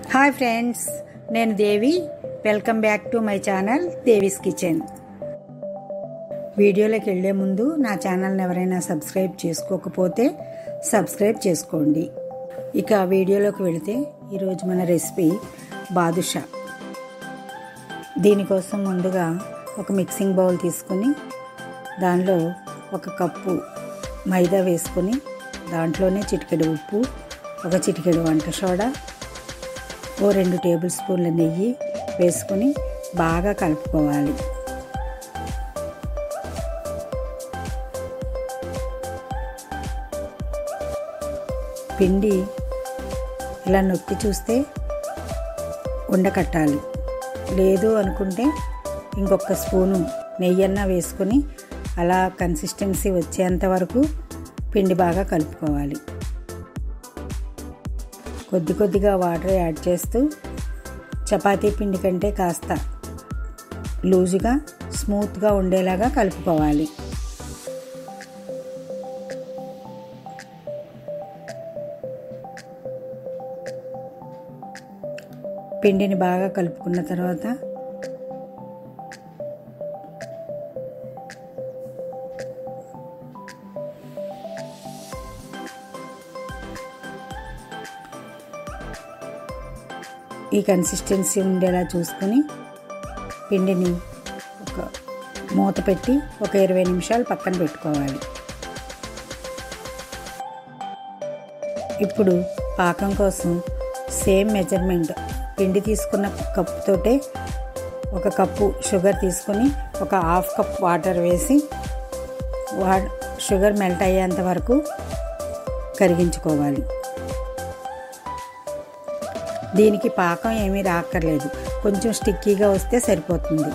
hi friends నేను Devi welcome back to my channel Devi's kitchen వీడియోలోకి వెళ్ళే ముందు నా ఛానల్ని ఎవరైనా సబ్స్క్రైబ్ చేసుకోకపోతే సబ్స్క్రైబ్ చేసుకోండి ఇక వీడియోలోకి వెళితే ఈరోజు మన రెసిపీ బాదుషా దీనికోసం ముందుగా ఒక మిక్సింగ్ బౌల్ తీసుకుని దానిలో ఒక కప్పు మైదా వేసుకొని దాంట్లోనే చిటికెడు ఉప్పు ఒక చిటికెడు వంట సోడా ఓ రెండు టేబుల్ స్పూన్ల నెయ్యి వేసుకొని బాగా కలుపుకోవాలి పిండి ఇలా నొక్కి చూస్తే ఉండకట్టాలి లేదు అనుకుంటే ఇంకొక స్పూను నెయ్యన్న వేసుకొని అలా కన్సిస్టెన్సీ వచ్చేంత వరకు పిండి బాగా కలుపుకోవాలి కొద్ది కొద్దిగా వాటర్ యాడ్ చేస్తూ చపాతీ పిండి కంటే కాస్త లూజుగా స్మూత్గా ఉండేలాగా కలుపుకోవాలి పిండిని బాగా కలుపుకున్న తర్వాత ఈ కన్సిస్టెన్సీ ఉండేలా చూసుకొని పిండిని ఒక మూత పెట్టి ఒక ఇరవై నిమిషాలు పక్కన పెట్టుకోవాలి ఇప్పుడు పాకం కోసం సేమ్ మెజర్మెంట్ పిండి తీసుకున్న కప్పుతోటే ఒక కప్పు షుగర్ తీసుకొని ఒక హాఫ్ కప్ వాటర్ వేసి వా షుగర్ మెల్ట్ అయ్యేంత వరకు కరిగించుకోవాలి దీనికి పాకం ఏమీ రాక్కర్లేదు కొంచెం స్టిక్కీగా వస్తే సరిపోతుంది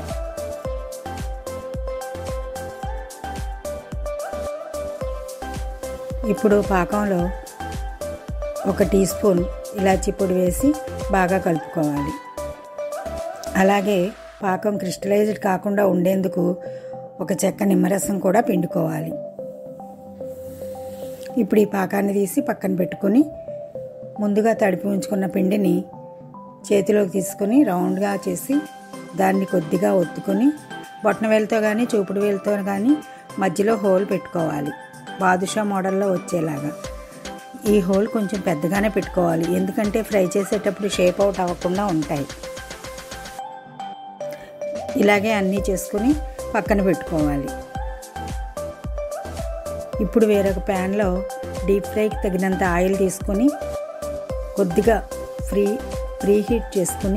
ఇప్పుడు పాకంలో ఒక టీ స్పూన్ ఇలాచీ పొడి వేసి బాగా కలుపుకోవాలి అలాగే పాకం క్రిస్టలైజ్డ్ కాకుండా ఉండేందుకు ఒక చెక్క నిమ్మరసం కూడా పిండుకోవాలి ఇప్పుడు ఈ పాకాన్ని తీసి పక్కన పెట్టుకొని ముందుగా తడిపి ఉంచుకున్న పిండిని చేతిలోకి తీసుకొని రౌండ్గా చేసి దాన్ని కొద్దిగా ఒత్తుకొని బొట్టన వేలుతో కానీ చూపుడు వేలుతో కానీ మధ్యలో హోల్ పెట్టుకోవాలి బాదుషా మోడల్లో వచ్చేలాగా ఈ హోల్ కొంచెం పెద్దగానే పెట్టుకోవాలి ఎందుకంటే ఫ్రై చేసేటప్పుడు షేప్ అవుట్ అవ్వకుండా ఉంటాయి ఇలాగే అన్నీ చేసుకుని పక్కన పెట్టుకోవాలి ఇప్పుడు వేరొక ప్యాన్లో డీప్ ఫ్రైకి తగినంత ఆయిల్ తీసుకొని కొద్దిగా ఫ్రీ ప్రీ హీట్ చేసుకుని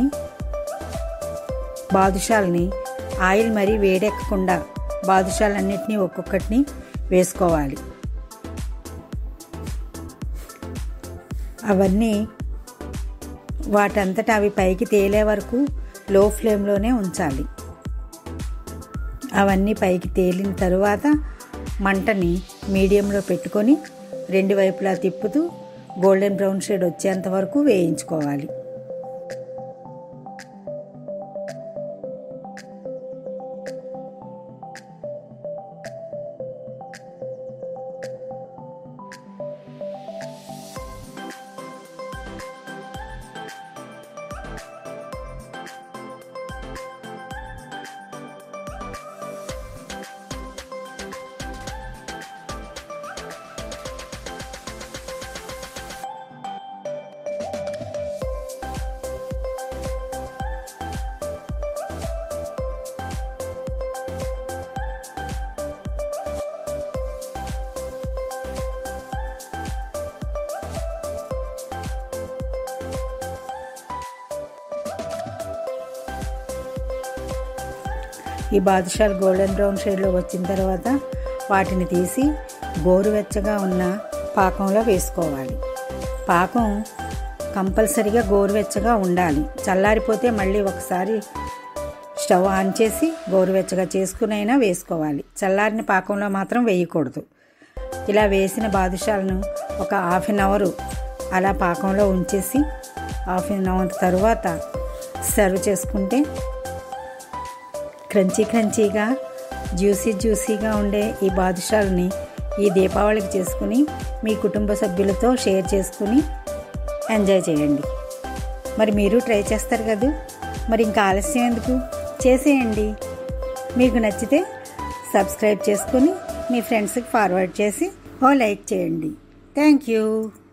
బాదుషాలని ఆయిల్ మరీ వేడెక్కకుండా బాదుషాలన్నిటినీ ఒక్కొక్కటిని వేసుకోవాలి అవన్నీ వాటంతటా అవి పైకి తేలే వరకు లో ఫ్లేమ్లోనే ఉంచాలి అవన్నీ పైకి తేలిన తరువాత మంటని మీడియంలో పెట్టుకొని రెండు వైపులా తిప్పుతూ గోల్డెన్ బ్రౌన్ షేడ్ వచ్చేంత వరకు వేయించుకోవాలి ఈ బాదుషాలు గోల్డెన్ బ్రౌన్ షేడ్లో వచ్చిన తర్వాత వాటిని తీసి గోరువెచ్చగా ఉన్న పాకంలో వేసుకోవాలి పాకం కంపల్సరిగా గోరువెచ్చగా ఉండాలి చల్లారిపోతే మళ్ళీ ఒకసారి స్టవ్ ఆన్ చేసి గోరువెచ్చగా చేసుకునైనా వేసుకోవాలి చల్లారిన పాకంలో మాత్రం వేయకూడదు ఇలా వేసిన బాదుషాలను ఒక హాఫ్ అన్ అవర్ అలా పాకంలో ఉంచేసి హాఫ్ అన్ అవర్ తర్వాత సర్వ్ చేసుకుంటే క్రంచీ క్రంచీగా జ్యూసీ జ్యూసీగా ఉండే ఈ బాదుషాలని ఈ దీపావళికి చేసుకుని మీ కుటుంబ సభ్యులతో షేర్ చేసుకుని ఎంజాయ్ చేయండి మరి మీరు ట్రై చేస్తారు కదా మరి ఇంకా ఆలస్యం ఎందుకు చేసేయండి మీకు నచ్చితే సబ్స్క్రైబ్ చేసుకొని మీ ఫ్రెండ్స్కి ఫార్వర్డ్ చేసి ఓ లైక్ చేయండి థ్యాంక్ యూ